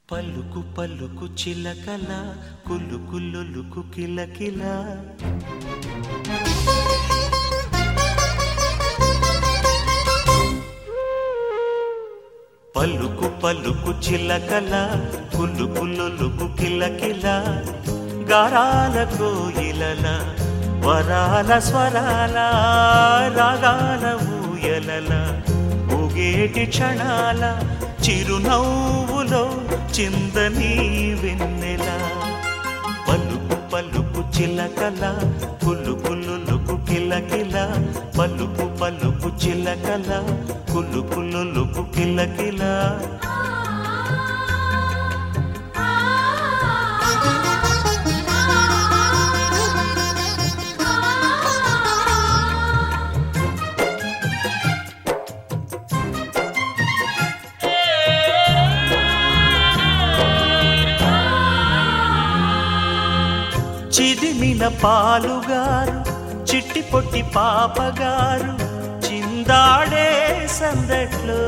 పలుకు పలుకు చిలకల కులుకు లొలుకు కిలకిల పలుకు పలుకు చిలకల కులుకు లొలుకు కిలకిల గారాల కోయిలల వరాల స్వరాల రాగాల ఊయలల ఊగేటి క్షణాల చిరునవ్వులో చిందని వెన్నెల పలుకు పలుకు చిలకల కులుకు లొలుకు కిలకిల పలుకు పలుకు చిలకల కులుకు లొలుకు కిలకిల చిదిమిన పాలుగారు చిట్టి పొట్టి పాపగారు చిందాడే సందట్లో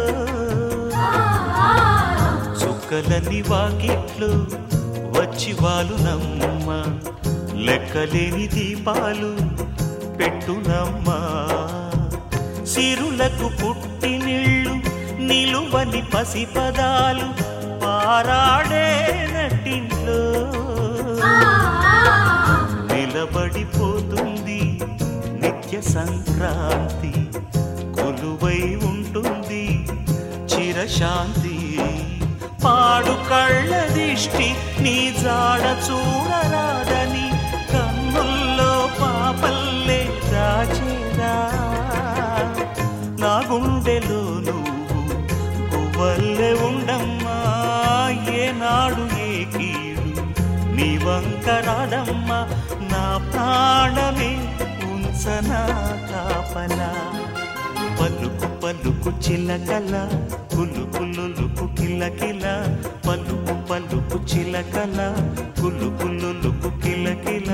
చుక్కలని వాకిట్లు వచ్చి వాళ్ళు నమ్మ లెక్కలేని దీపాలు పెట్టునమ్మా సిరులకు పుట్టి నీళ్ళు నిలువని పసిపదాలు పారాడే నటింట్లో నిలబడిపోతుంది నిత్య సంక్రాంతి కొలువై ఉంటుంది చిరశాంతి పాడు కళ్ళ దిష్టి నీ జాడ చూడరాదని కన్నుల్లో పాపల్లే దాచేదా నా గుండెలో నువ్వు గువ్వల్లే ఉండమ్మా ఏనాడు ఏ కీడు నీ వంకరాడమ్మా నా ప్రాణమే ఉంచనా కాపలా పలుకు పలుకు చిలకల కులుకు లొలుకు కిలకిల పలుకు పలుకు చిలకల కులుకు లొలుకు కిలకిల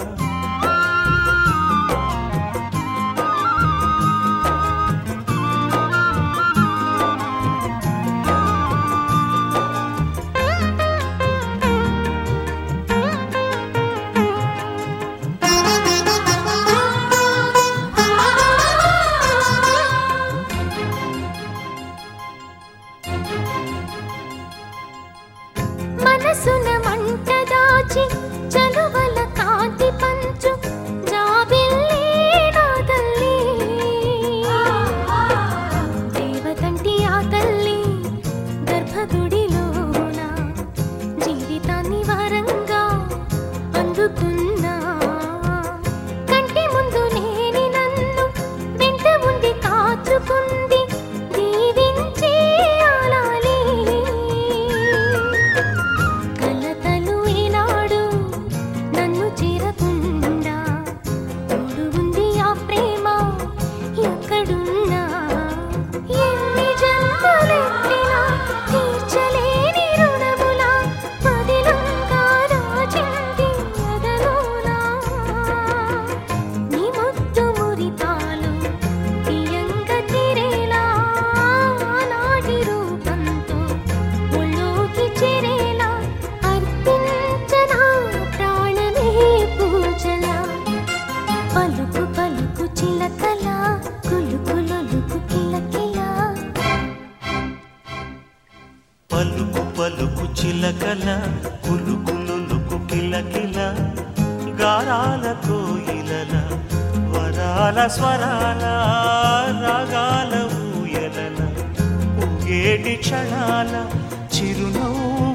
మనసున మంట దాచి చలువల కాంతి పంచు జాబిల్లి నా తల్లి దేవతంటి ఆ తల్లి గర్భగుడిలోన జీవితాన్ని వరంగా అందుకున్నా కంటి ముందు లేని నన్ను వెంట ఉండి కాచుకుంది దీవించి ఆలాలి కలతలు ఈనాడు నన్ను చేరకుండా తోడు ఉంది ఆ ప్రేమ ఎక్కడున్నా ఎన్ని జన్మలెత్తినా తీర్చలేని రుణములా పదిలంగా రాచింది ఎదలోనా నీ ముద్దు మురితాలు తీయంగా తీరేలా నాటి రూపంతో ఒళ్ళోకి చేరేలా అర్పించనా ప్రాణమే పూజలా పలుకు పలుకు చిలకల కులుకు లొలుకు కిలకిలా పలుకు పలుకు చిలకల కులుకు లొలుకు కిలకిల గారాల కోయిలల వరాల స్వరాల రాగాల ఊయలల ఊగేటి క్షణాల చిరునవ్వు